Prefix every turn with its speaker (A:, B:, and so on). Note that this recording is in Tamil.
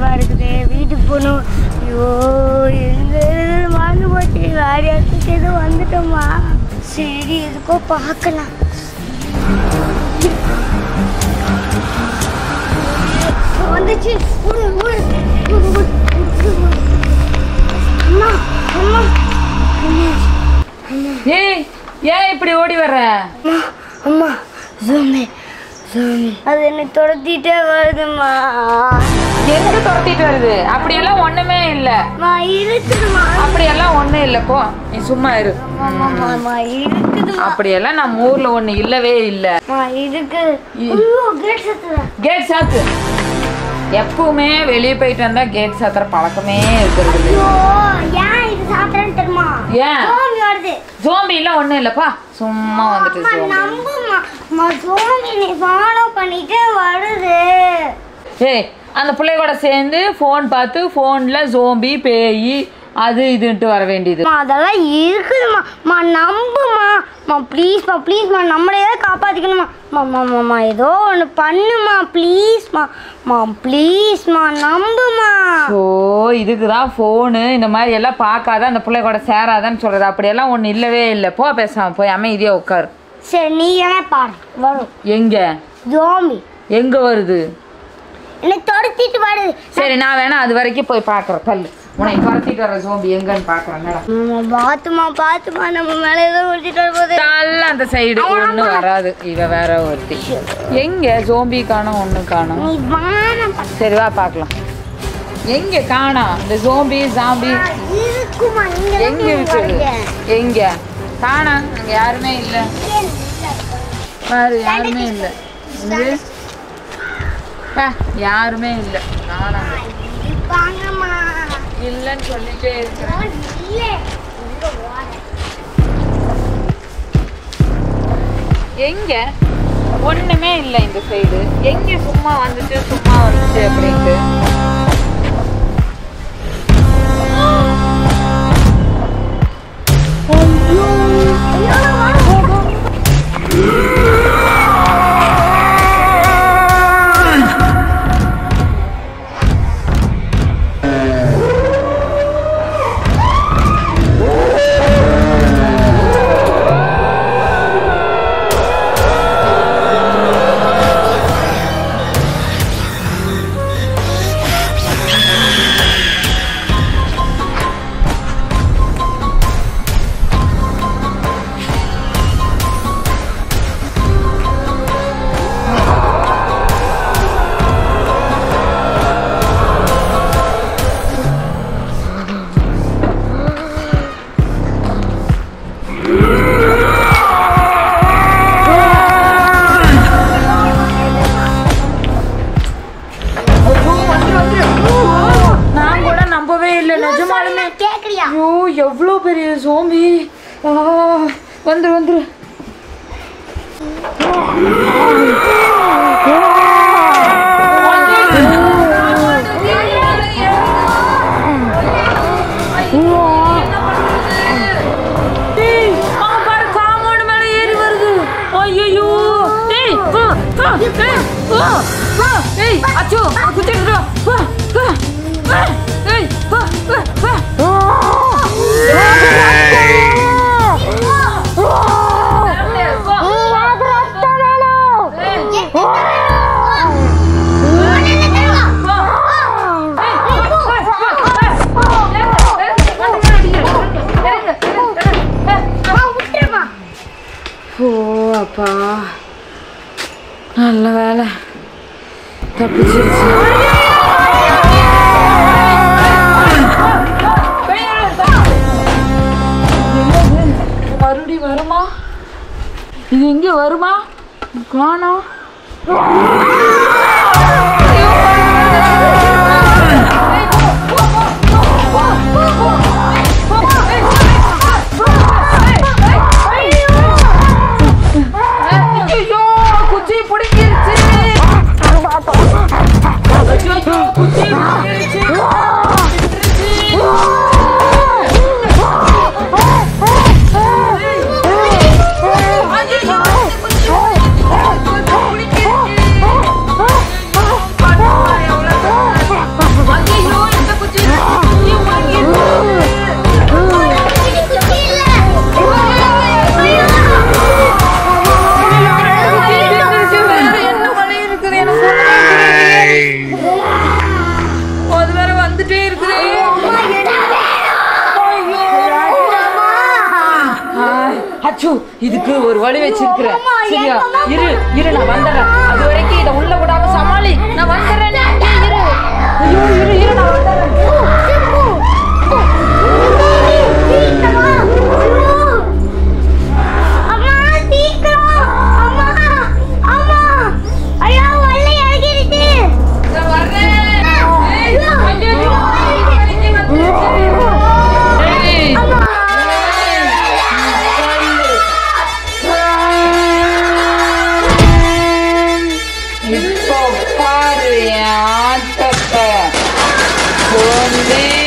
A: பயமா இருக்குது வீட்டுக்கு போகணும் ஐயோ எங்க மறந்து போச்சு வேற இடத்துக்கு எதுவும் வந்துட்டோமா சரி எதுக்கோ பார்க்கலாம் வந்துச்சு ஓடு, ஓடு. ஓடு, ஓடு, ஓடு, ஓடு. அம்மா அம்மா அம்மா
B: ஏய் ஏன் இப்படி ஓடி வர்ற
A: அம்மா அம்மா ஜூமி ஜூமி அது என்னை துரத்திட்டே வருதுமா
B: எங்க துரத்திட்டு வருது அப்படியெல்லாம் ஒண்ணுமே இல்ல
A: அம்மா இருக்குதுமா
B: அப்படியெல்லாம் ஒண்ணும் இல்ல போ நீ சும்மா இரு
A: அம்மா அம்மா இருக்குதுமா
B: அப்படியெல்லாம் நம்ம ஊர்ல ஒண்ணு இல்லவே இல்ல
A: அம்மா இருக்கு
B: இ-
A: ஐயோ கேட் சத்துறேன்
B: கேட் சாத்து எப்பவுமே வெளியே போயிட்டு வந்தா கேட் சாத்துற பழக்கமே இருக்கிறது இல்ல.
A: ஐயோ ஏன் இது சாப்பிட்றேன்னு தெரியுமா
B: ஏன்?
A: ஜோம்பி வருது
B: ஜோம்பி எல்லாம் ஒண்ணும் இல்லப்பா சும்மா வந்துட்டு
A: அம்மா
B: ஜோம்பி
A: நம்புமா அம்மா ஜோம்பி நீ ஃபாலோ பண்ணிட்டே வருது
B: ஏய் அந்த பிள்ளை கூட சேர்ந்து ஃபோன் பார்த்து ஃபோனில் ஜோம்பி பேய் அது இதுன்ட்டு வர வேண்டியது
A: அம்மா அதெல்லாம் இருக்குதுமா மா நம்புமா மா ப்ளீஸ்மா ப்ளீஸ்மா நம்மளே தான் காப்பாற்றிக்கணுமா மா மாமா ஏதோ ஒன்று பண்ணுமா ப்ளீஸ்மா மா ப்ளீஸ்மா நம்புமா
B: ஓ இதுக்கு தான் ஃபோனு இந்த மாதிரி எல்லாம் பார்க்காத அந்த பிள்ளை கூட சேராதான்னு சொல்கிறது அப்படியெல்லாம் ஒன்றும் இல்லவே இல்லை போ பேசாம போய் அமைதியாக உட்காரு
A: சரி நீ என்ன பாரு வரும்
B: எங்கே
A: ஜோம்பி
B: எங்கே வருது
A: என்னை துரத்திட்டு வருது
B: சரி நான் வேணா அது வரைக்கும் போய் பார்க்குறேன் கல் உன்னை துரத்திட்டு வர ஜோம்பி எங்கன்னு பார்க்குறேன்
A: மாமா பார்த்துமா பார்த்துமா நம்ம மேலே ஏதோ ஒழிச்சிட்டு வரும்போது
B: நல்ல அந்த சைடு ஒன்றும் வராது இவ வேற ஒருத்தி எங்கே ஜோம்பி காணோம் ஒன்றும் காணோம்
A: நீ வானம்
B: சரி வா பார்க்கலாம் எங்கே காணோம் இந்த ஜோம்பி ஜாம்பி
A: இருக்குமா நீங்க
B: எங்க இருக்குது எங்க காணா அங்க யாருமே இல்ல பாரு யாருமே இல்ல என்னது ஆ, யாருமே இல்ல காணாங்க
A: வாங்கம்மா
B: இல்லன்னு சொல்லிட்டே இருக்கிறேன்
A: இல்லை இங்க வாங்க
B: எங்க ஒண்ணுமே இல்ல இந்த சைடு எங்க சும்மா வந்துச்சு சும்மா வந்துச்சு அப்படின்ட்டு நான் கூட நம்பவே இல்லை நிஜமாலுமே
A: கேக்குறியா
B: ஐயோ எவ்வளோ பெரிய சோம்பி ஆ, வந்துரு வந்துரு டேய், அவன் பாரு காம்பவுண்ட் மேல ஏறி வருது ஐயோ டேய் வா வா டேய் வா வா டேய் அச்சோ குத்திட்டு வா வா வா டேய் வா வா வா ஓ அப்பா நல்ல வேலை தப்பிச்சிருச்சு மறுபடி வருமா இது இங்க வருமா காணோம் ஐயோ குச்சி பிடிங்கிருச்சு ஐயோ குச்சி பிடிங்கிருச்சு ஐயோ, குச்சி பிடிங்கிருச்சு. வந்துட்டே இருக்குது அச்சு இதுக்கு ஒரு வழி வச்சிருக்கிறேன்
A: அம்மா,
B: சரியா
A: எங்கம்மா
B: இரு இரு நான் வந்துடுறேன் அது வரைக்கும் இதை உள்ள விடாம சமாளி நான் வந்துடுறேன் ஏய், இரு ஐயோ இரு இரு நான் வந்துடுறேன்
A: அம்மா சீக்கிரம் அம்மா அம்மா ஐயோ வல்ல இறங்கிடுச்சு
B: நான் வர்றேன் ஏய், ஐயோ, ஏய்.
A: அம்மா
B: இப்போ பாரு என் ஆட்டத்தை கொண்டே